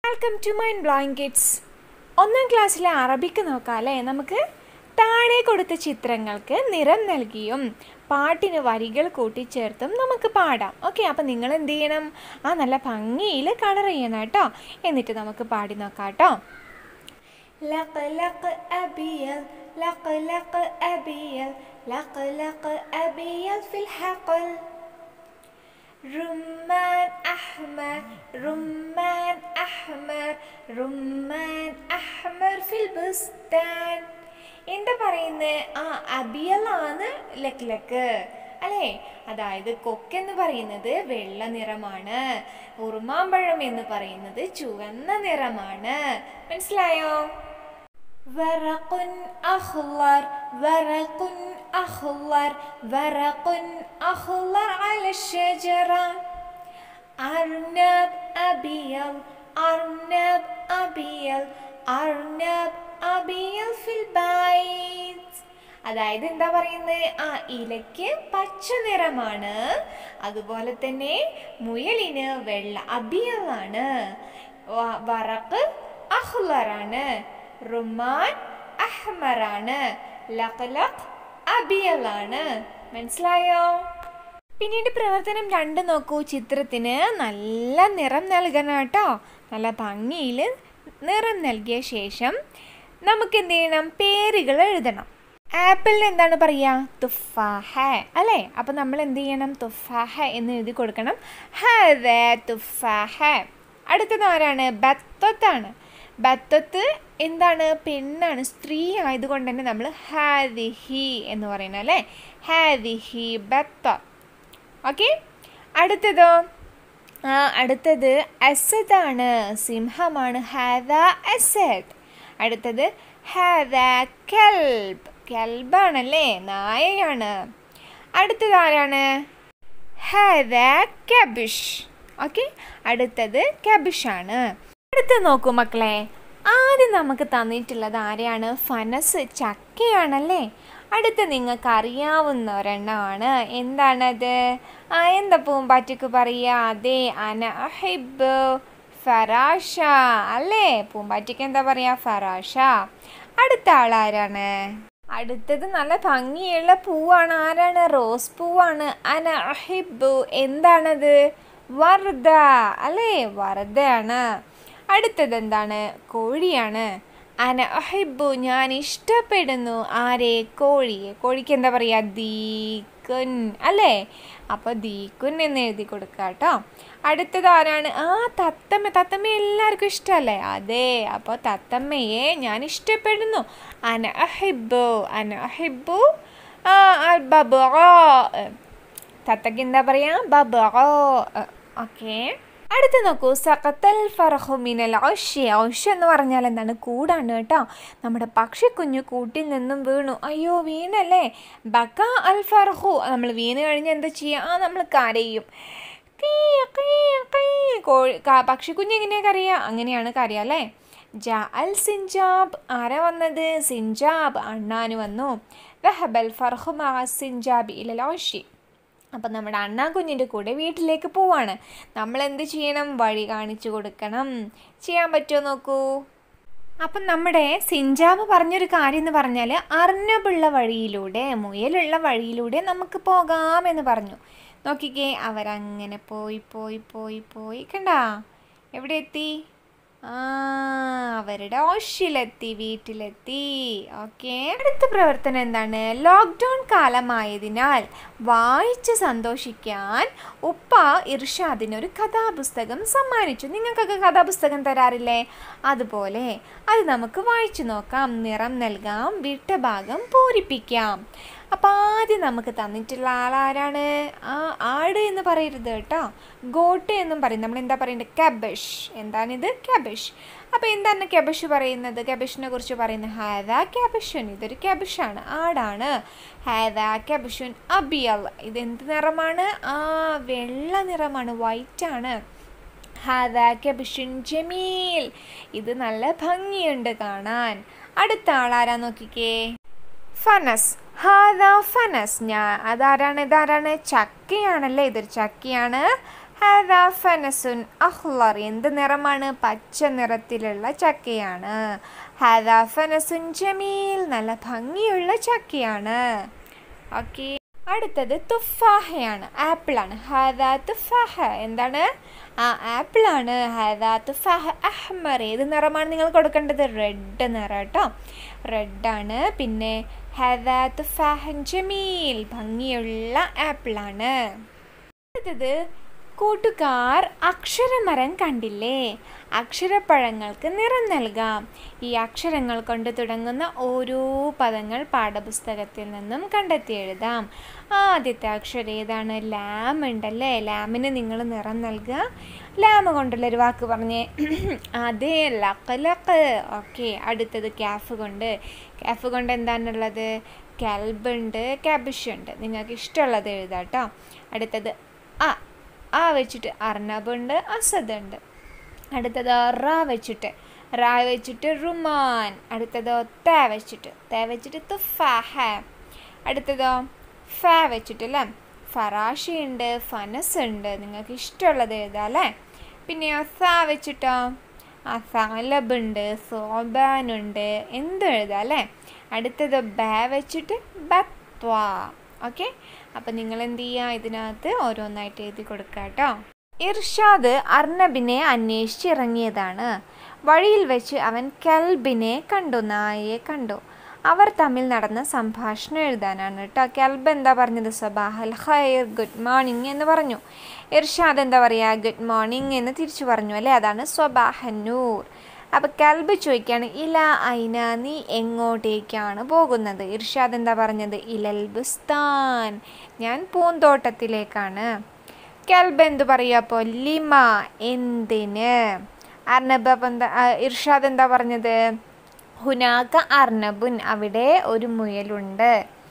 welcome to mind blowing kids ഒന്നാം ക്ലാസ്സിലെ അറബിക്ക് നോക്കാം അല്ലേ നമുക്ക് താഴെ കൊടുത്ത ചിത്രങ്ങൾക്ക് നിറം നൽകിയും പാട്ടിന് വരികൾ കൂട്ടിച്ചേർത്തും നമുക്ക് പാടാം ഓക്കെ അപ്പം നിങ്ങൾ എന്ത് ചെയ്യണം ആ നല്ല ഭംഗിയിൽ കളർ ചെയ്യണം കേട്ടോ എന്നിട്ട് നമുക്ക് പാടി നോക്കാം കേട്ടോ لق لق أبيض لق لق أبيض لق لق أبيض في الحقل رمان أحمر رمان أحمر رمان أحمر في البستان എന്താ പറയുന്നത് ആ അബിയലാണ് ലക്ക് ലക്ക് അല്ലേ അതായത് കൊക്കെന്ന് പറയുന്നത് വെള്ള നിറമാണ് ഉറുമാമ്പഴം എന്ന് പറയുന്നത് ചുവന്ന നിറമാണ് മനസ്സിലായോ ورق أخضر ورق أخضر ورق أخضر على الشجرة أرنب أبيض أرنب أبيض أرنب أبيض في البيت അതായത് എന്താ പറയുന്നത് ആ ഇലയ്ക്ക് പച്ച നിറമാണ് അതുപോലെ തന്നെ മുയലിന് വെള്ള അബിയലാണ് വറക്ക് അഹ്ലറാണ് റുമാൻ അഹ്മറാണ് ലഖ്ലഖ് അബിയലാണ് മനസ്സിലായോ പിന്നീട് പ്രവർത്തനം രണ്ട് നോക്കൂ ചിത്രത്തിന് നല്ല നിറം നൽകണം കേട്ടോ നല്ല ഭംഗിയിൽ നിറം നൽകിയ ശേഷം നമുക്ക് എന്ത് ചെയ്യണം പേരുകൾ എഴുതണം ആപ്പിളിന് എന്താണ് പറയുക തുഫാഹ അല്ലേ അപ്പം നമ്മൾ എന്ത് ചെയ്യണം തുഫാഹ എന്ന് എഴുതി കൊടുക്കണം ഹദ തുഫാഹ അടുത്തത് ആരാണ് ബത്തത്താണ് ബത്തത്ത് എന്താണ് പെണ്ണാണ് സ്ത്രീ ആയതുകൊണ്ട് തന്നെ നമ്മൾ ഹാദിഹി എന്ന് പറയുന്നത് അല്ലേ ഹാദിഹി ബത്ത ഓക്കെ അടുത്തതോ ആ അടുത്തത് അസദാണ് സിംഹമാണ് ഹാദ അസദ് അടുത്തത് ഹാദ കെൽബ് കെൽബാണല്ലേ നായയാണ് അടുത്തത് ആരാണ് ഹാദ കബിഷ് ഓക്കെ അടുത്തത് കബിഷാണ് അടുത്ത് നോക്കൂ മക്കളെ ആദ്യം നമുക്ക് തന്നിട്ടുള്ളത് ആരെയാണ് ഫനസ് ചക്കയാണല്ലേ അടുത്ത് നിങ്ങൾക്ക് അറിയാവുന്ന ഒരെണ്ണമാണ് എന്താണത് ആ എന്താ പൂമ്പാറ്റക്ക് പറയുക അതെ അന അഹിബ് ഫറാഷ അല്ലേ പൂമ്പാറ്റയ്ക്ക് എന്താ പറയുക ഫറാഷ അടുത്ത ആളാരാണ് അടുത്തത് നല്ല ഭംഗിയുള്ള പൂവാണ് ആരാണ് റോസ് പൂവാണ് അന അഹിബു എന്താണത് വർദ്ധ അല്ലേ വർദ്ധയാണ് അടുത്തത് എന്താണ് കോഴിയാണ് അന അഹിബു ഞാൻ ഇഷ്ടപ്പെടുന്നു ആരെ കോഴിയെ കോഴിക്ക് എന്താ പറയുക ദീക്കുൻ അല്ലേ അപ്പോൾ ദീക്കുൻ എന്ന് എഴുതി കൊടുക്കുക കേട്ടോ അടുത്തത് ആരാണ് ആ തത്തമ്മ തത്തമ്മ എല്ലാവർക്കും ഇഷ്ടമല്ലേ അതെ അപ്പോൾ തത്തമ്മയെ ഞാൻ ഇഷ്ടപ്പെടുന്നു അന അഹിബു അന അഹിബു ബബ തത്തക്ക് എന്താ പറയുക ബബ ഓക്കെ അടുത്ത് നോക്കൂ സഖത്തൽ ഫറഹുമിനൽ ഔഷ്യ ഔഷ്യ എന്ന് പറഞ്ഞാൽ എന്താണ് കൂടാണ് കേട്ടോ നമ്മുടെ പക്ഷിക്കുഞ്ഞു കൂട്ടിൽ നിന്നും വീണു അയ്യോ വീണല്ലേ ബക്ക അൽ ഫർഹു നമ്മൾ വീണ് കഴിഞ്ഞ് എന്താ ചെയ്യുക ആ നമ്മൾ കരയും കോഴി പക്ഷിക്കുഞ്ഞ് എങ്ങനെയാ കരയുക അങ്ങനെയാണ് കരയുക അല്ലേ ജ അൽ സിൻജാബ് ആരാ വന്നത് സിൻജാബ് അണ്ണാന് വന്നു റഹബൽ ഫർഹു മാ സിൻജാബ് ഇലൽ ഔഷി അപ്പം നമ്മുടെ അണ്ണാ കുഞ്ഞിൻ്റെ കൂടെ വീട്ടിലേക്ക് പോവാണ് നമ്മൾ എന്ത് ചെയ്യണം വഴി കാണിച്ചു കൊടുക്കണം ചെയ്യാൻ പറ്റുമോ നോക്കൂ അപ്പം നമ്മുടെ സിഞ്ചാബ് പറഞ്ഞൊരു കാര്യം എന്ന് പറഞ്ഞാൽ അർണബുള്ള വഴിയിലൂടെ മുയലുള്ള വഴിയിലൂടെ നമുക്ക് പോകാമെന്ന് പറഞ്ഞു നോക്കിക്കേ അവരങ്ങനെ പോയി പോയി പോയി പോയി കണ്ടാ എവിടെ എത്തി ആ അവരുടെ ഓഷിലെത്തി വീട്ടിലെത്തി ഓക്കെ അടുത്ത പ്രവർത്തനം എന്താണ് ലോക്ക്ഡൗൺ കാലമായതിനാൽ വായിച്ച് സന്തോഷിക്കാൻ ഉപ്പ ഇർഷാദിന് ഒരു കഥാപുസ്തകം സമ്മാനിച്ചു നിങ്ങൾക്കൊക്കെ കഥാപുസ്തകം തരാറില്ലേ അതുപോലെ അത് നമുക്ക് വായിച്ചു നോക്കാം നിറം നൽകാം വിട്ട ഭാഗം പൂരിപ്പിക്കാം അപ്പം ആദ്യം നമുക്ക് തന്നിട്ടുള്ള ആളാരാണ് ആ ആട് എന്ന് പറയരുത് കേട്ടോ ഗോട്ട് എന്നും പറയും നമ്മൾ എന്താ പറയുന്നത് കബഷ് എന്താണിത് കബഷ് അപ്പോൾ എന്താണ് കബഷ് പറയുന്നത് കബഷിനെ കുറിച്ച് പറയുന്നത് ഹാദ കബഷുൻ ഇതൊരു കബഷാണ് ആടാണ് ഹാദ കബഷുൻ അബിയൽ ഇത് എന്ത് നിറമാണ് ആ വെള്ള നിറമാണ് വൈറ്റ് ആണ് ഹാദ കബഷുൻ ജമീൽ ഇത് നല്ല ഭംഗിയുണ്ട് കാണാൻ അടുത്ത ആളാരാ നോക്കിക്കേ ഫനസ് ഹാദ ഫനസ് ഞാൻ അതാരാണ് ഇതാരാണ് ചക്കയാണല്ലേ ഇതൊരു ചക്കയാണ് ഹാദാ ഫനസുൻ അഹ്ലർ എന്ത് നിറമാണ് പച്ച നിറത്തിലുള്ള ചക്കയാണ് ഹാദാ ഫനസുൻ ജമീൽ നല്ല ഭംഗിയുള്ള ചക്കയാണ് ഓക്കെ അടുത്തത് തുഫാഹയാണ് ആപ്പിളാണ് ഹാദാ തുഫാഹ എന്താണ് ആ ആപ്പിളാണ് ഹാദാ തുഫാഹ അഹ്മർ ഏത് നിറമാണ് നിങ്ങൾ കൊടുക്കേണ്ടത് റെഡ് നിറം കേട്ടോ റെഡാണ് പിന്നെ ഹാദാ തുഫാഹൻ ജമീൽ ഭംഗിയുള്ള ആപ്പിളാണ് അടുത്തത് കൂട്ടുകാർ അക്ഷരമരം കണ്ടില്ലേ അക്ഷരപ്പഴങ്ങൾക്ക് നിറം നൽകാം ഈ അക്ഷരങ്ങൾ കൊണ്ട് തുടങ്ങുന്ന ഓരോ പദങ്ങൾ പാഠപുസ്തകത്തിൽ നിന്നും കണ്ടെത്തി എഴുതാം ആദ്യത്തെ അക്ഷരം ഏതാണ് ലാം ഉണ്ടല്ലേ ലാമിന് നിങ്ങൾ നിറം നൽകുക ലാം കൊണ്ടുള്ളൊരു വാക്ക് പറഞ്ഞേ അതെ ലക്ക് ലക്ക് ഓക്കെ അടുത്തത് ക്യാഫ് കൊണ്ട് ക്യാഫ് കൊണ്ട് എന്താണുള്ളത് കൽബ് ഉണ്ട് ക്യാബിഷ് ഉണ്ട് നിങ്ങൾക്ക് ഇഷ്ടമുള്ളത് എഴുതാം കേട്ടോ അടുത്തത് ആ ആ വെച്ചിട്ട് അർണബുണ്ട് അസദ് ഉണ്ട് അടുത്തത് റ വെച്ചിട്ട് റാ വെച്ചിട്ട് റുമാൻ അടുത്തതോ ത വെച്ചിട്ട് ത വെച്ചിട്ട് തുഫാഹ അടുത്തതോ ഫ വെച്ചിട്ട് അല്ലേ ഫറാഷി ഉണ്ട് ഫനസ് ഉണ്ട് നിങ്ങൾക്ക് ഇഷ്ടമുള്ളത് എഴുതാം അല്ലേ പിന്നെ സ വെച്ചിട്ടോ ആ സാലബ് ഉണ്ട് സോബാനുണ്ട് എന്തും എഴുതാം അല്ലേ അടുത്തത് ബ വെച്ചിട്ട് ബത്വ ഓക്കെ അപ്പം നിങ്ങൾ എന്ത് ചെയ്യുക ഇതിനകത്ത് ഓരോന്നായിട്ട് എഴുതി കൊടുക്കുക കേട്ടോ ഇർഷാദ് അർണബിനെ അന്വേഷിച്ചിറങ്ങിയതാണ് വഴിയിൽ വെച്ച് അവൻ കൽബിനെ കണ്ടു നായയെ കണ്ടു അവർ തമ്മിൽ നടന്ന സംഭാഷണം എഴുതാനാണ് കേട്ടോ കൽബ് എന്താ പറഞ്ഞത് സബാഹൽ ഖൈർ ഗുഡ് മോർണിംഗ് എന്ന് പറഞ്ഞു ഇർഷാദ് എന്താ പറയുക ഗുഡ് മോർണിംഗ് എന്ന് തിരിച്ചു പറഞ്ഞു അല്ലേ അതാണ് സ്വബാഹന്നൂർ അപ്പം കൽബ് ചോദിക്കുകയാണ് ഇല ഐന നീ എങ്ങോട്ടേക്കാണ് പോകുന്നത് ഇർഷാദ് എന്താ പറഞ്ഞത് ഇലൽ ബുസ്താൻ ഞാൻ പൂന്തോട്ടത്തിലേക്കാണ് കൽബ് എന്ത് പറയുക അപ്പോൾ ലിമ എന്തിന് അർണബ് അപ്പം എന്താ ഇർഷാദ് എന്താ പറഞ്ഞത് ഹുനാക്ക അർണബുൻ അവിടെ ഒരു മുയലുണ്ട്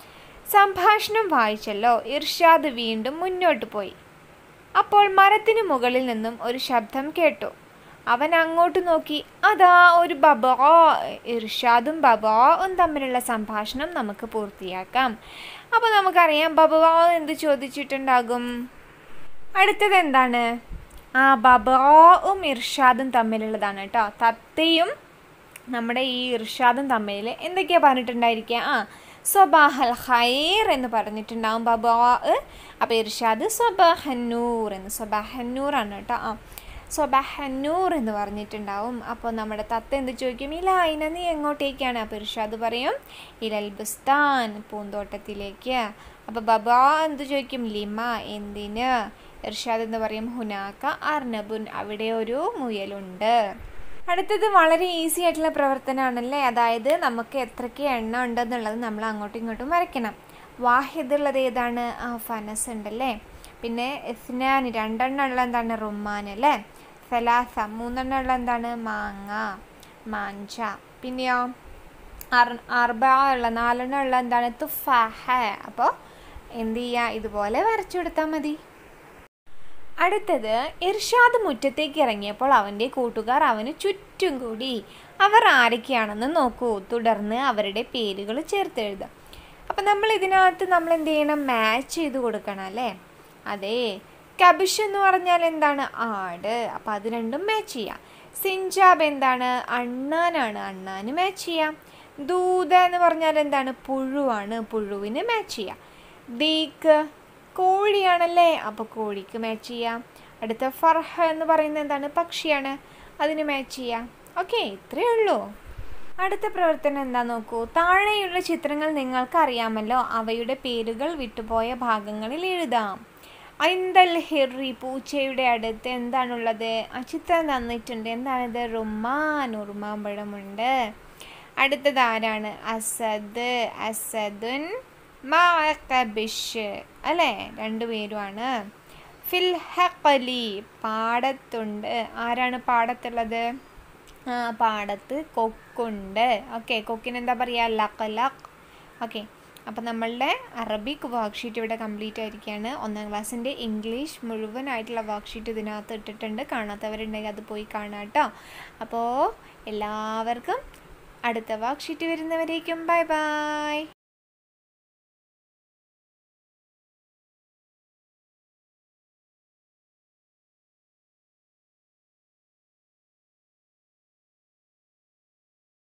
സംഭാഷണം വായിച്ചല്ലോ ഇർഷാദ് വീണ്ടും മുന്നോട്ട് പോയി അപ്പോൾ മരത്തിന് മുകളിൽ നിന്നും ഒരു ശബ്ദം കേട്ടു അവൻ അങ്ങോട്ട് നോക്കി അതാ ഒരു ബബാ ഇർഷാദും ബബാവും തമ്മിലുള്ള സംഭാഷണം നമുക്ക് പൂർത്തിയാക്കാം അപ്പോൾ നമുക്കറിയാം ബബാ എന്ത് ചോദിച്ചിട്ടുണ്ടാകും അടുത്തത് എന്താണ് ആ ബബാവും ഇർഷാദും തമ്മിലുള്ളതാണ് കേട്ടോ തത്തയും നമ്മുടെ ഈ ഇർഷാദും തമ്മിൽ എന്തൊക്കെയാണ് പറഞ്ഞിട്ടുണ്ടായിരിക്കുക ആ സ്വബാഹൽ ഖൈർ എന്ന് പറഞ്ഞിട്ടുണ്ടാവും ബബാ അപ്പോൾ ഇർഷാദ് സ്വബാഹന്നൂർ എന്ന് സ്വബാഹന്നൂർ ആണ് കേട്ടോ ആ സ്വബാഹന്നൂർ എന്ന് പറഞ്ഞിട്ടുണ്ടാവും അപ്പോൾ നമ്മുടെ തത്ത എന്ത് ചോദിക്കും ഇല്ല അതിനെ നീ എങ്ങോട്ടേക്കാണ് അപ്പോൾ ഇർഷാദ് പറയും ഇലൽ ബുസ്താൻ പൂന്തോട്ടത്തിലേക്ക് അപ്പോൾ ബബാ എന്ത് ചോദിക്കും ലിമ എന്തിന് ഇർഷാദ് എന്ന് പറയും ഹുനാക്ക അർണബുൻ അവിടെ ഒരു മുയലുണ്ട് അടുത്തത് വളരെ ഈസി ആയിട്ടുള്ള പ്രവർത്തനമാണല്ലേ അതായത് നമുക്ക് എത്രയ്ക്ക് എണ്ണ ഉണ്ടെന്നുള്ളത് നമ്മൾ അങ്ങോട്ടും ഇങ്ങോട്ടും വരയ്ക്കണം വാഹിദ് ഉള്ളത് ഏതാണ് ആ ഫനസ് ഉണ്ടല്ലേ പിന്നെ ഇസ്നാൻ രണ്ടെണ്ണം ഉള്ള എന്താണ് റുമാൻ അല്ലേ സലാസ മൂന്നെണ്ണം ഉള്ള എന്താണ് മാങ്ങ മാഞ്ച പിന്നെയോ അർ അർബ ഉള്ള നാലെണ്ണം ഉള്ള എന്താണ് തുഫാഹ അപ്പോൾ എന്ത് ചെയ്യുക ഇതുപോലെ വരച്ചു കൊടുത്താൽ മതി അടുത്തത് ഇർഷാദ് മുറ്റത്തേക്ക് ഇറങ്ങിയപ്പോൾ അവൻ്റെ കൂട്ടുകാർ അവന് ചുറ്റും കൂടി അവർ ആരൊക്കെയാണെന്ന് നോക്കൂ തുടർന്ന് അവരുടെ പേരുകൾ ചേർത്തെഴുതാം അപ്പം നമ്മൾ ഇതിനകത്ത് നമ്മൾ എന്ത് ചെയ്യണം മാച്ച് ചെയ്ത് കൊടുക്കണം അല്ലേ അതെ കബിഷ് എന്ന് പറഞ്ഞാൽ എന്താണ് ആട് അപ്പം അത് രണ്ടും മാച്ച് ചെയ്യാം സിഞ്ചാബ് എന്താണ് അണ്ണാനാണ് അണ്ണാന് മാച്ച് ചെയ്യാം ദൂത എന്ന് പറഞ്ഞാൽ എന്താണ് പുഴുവാണ് പുഴുവിന് മാച്ച് ചെയ്യാം ദീക്ക് കോഴിയാണല്ലേ അപ്പോൾ കോഴിക്ക് മാച്ച് ചെയ്യാം അടുത്ത ഫർഹ എന്ന് പറയുന്നത് എന്താണ് പക്ഷിയാണ് അതിന് മാച്ച് ചെയ്യാം ഓക്കെ ഇത്രയേ ഉള്ളൂ അടുത്ത പ്രവർത്തനം എന്താ നോക്കൂ താഴെയുള്ള ചിത്രങ്ങൾ നിങ്ങൾക്ക് അറിയാമല്ലോ അവയുടെ പേരുകൾ വിട്ടുപോയ ഭാഗങ്ങളിൽ എഴുതാം ഐന്തൽ ഹിറി പൂച്ചയുടെ അടുത്ത് എന്താണുള്ളത് ആ ചിത്രം തന്നിട്ടുണ്ട് എന്താണിത് റുമാൻ ഉറുമാമ്പഴമുണ്ട് അടുത്തത് ആരാണ് അസദ് അസദുൻ മാബിഷ് അല്ലേ രണ്ടുപേരുമാണ് ഫിൽ ഹഖലി പാടത്തുണ്ട് ആരാണ് പാടത്തുള്ളത് ആ പാടത്ത് കൊക്കുണ്ട് ഓക്കെ കൊക്കിന് എന്താ പറയുക ലക്ക് ലക്ക് ഓക്കെ അപ്പം നമ്മളുടെ അറബിക് വർക്ക്ഷീറ്റ് ഇവിടെ കംപ്ലീറ്റ് ആയിരിക്കുകയാണ് ഒന്നാം ക്ലാസ്സിൻ്റെ ഇംഗ്ലീഷ് മുഴുവനായിട്ടുള്ള വർക്ക്ഷീറ്റ് ഇതിനകത്ത് ഇട്ടിട്ടുണ്ട് കാണാത്തവരുണ്ടെങ്കിൽ അത് പോയി കാണാം കേട്ടോ അപ്പോൾ എല്ലാവർക്കും അടുത്ത വർക്ക്ഷീറ്റ് വരുന്നവരേക്കും ബൈ ബൈ